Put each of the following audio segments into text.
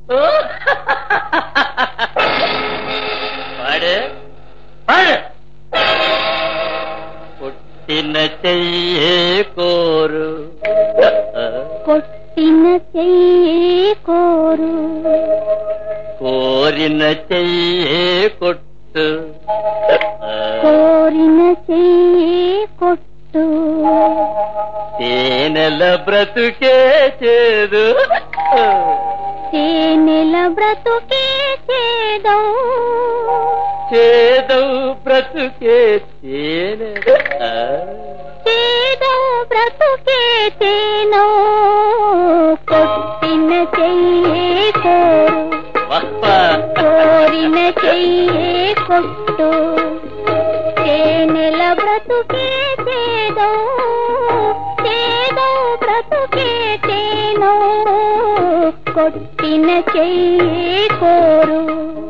పాడు పాడు పుట్టిన చెయ్యే కోరు కొట్టిన చెయ్యి కోరు కోరిన చెయ్యే కొట్టు కోరిన చెయ్యి కొట్టు తేనెల బ్రతుకే చేదు తేనెల బ్రతుకే చేదం చేదవు బ్రతుకే తేనె చేదం బ్రతుకే తేనో కొట్టిన చెయ్యి కోరు కోరిన చెయ్యి కొట్టు తేనెల బ్రతుకే చేదో చేదో బ్రతుకే తేనో కొట్టిన చెయ్యి కోరు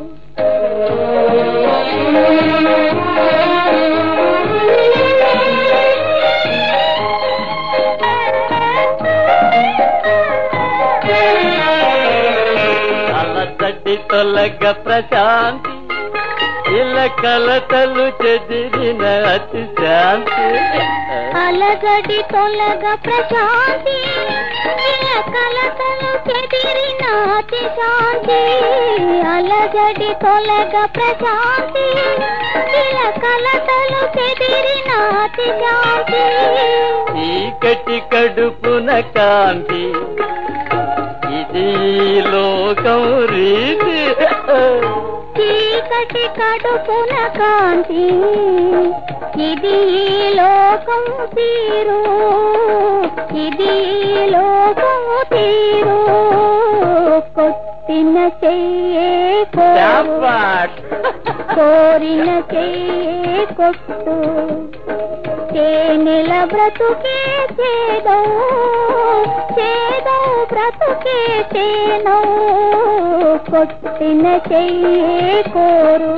అలసటి తొలగ ప్రశాంతి ఇలా కలతలు చెదిరిన అతి శాంతి అలగడి తొలగ ప్రశాంతి ఇలా కలతలు చెదిరిన అతి శాంతి అలగడి తొలగ ప్రశాంతి ఇలా కలతలు చెదిరిన అతి శాంతి చీకటి కడుపున కాంతి ఇది లోకం రీతి చీకటి కడుపున కాంతి ఇది ఈ లోకం తీరు ఇది ఈ లోకం తీరు కొట్టిన చెయ్యే కోరు శాబాష్. కోరిన చెయ్యే కొట్టు తేనెల బ్రతుకే చేదో చేదో బ్రతుకే తేనో కొట్టిన చెయ్యే కోరు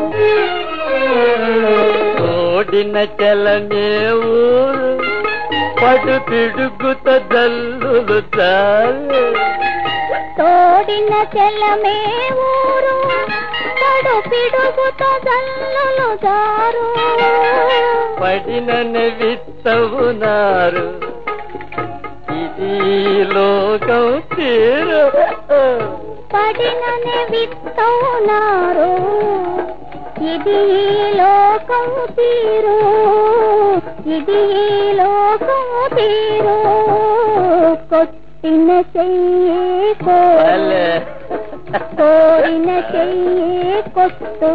ఓడిన చలనే ఊరు పడు పిడుగుత జల్లులు చాలు తోడిన చెల్లమే ఊరు తడు పిడుగుతో జల్లులు జారు పడిన విత్తవునారు ఇది లోకం తీరు పడిననే విత్తవునారు ఇది ఈ లోకం తీరు ఇది ఈ లోకం తీరు కొట్టిన చెయ్యి కోరు భలే. కోరిన చెయ్యి కొట్టు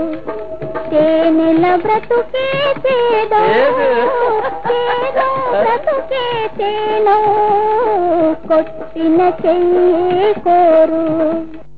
తేనెల బ్రతుకే చేదో ఏదు? చేదో బ్రతుకే తేనో కొట్టిన చెయ్యి కోరు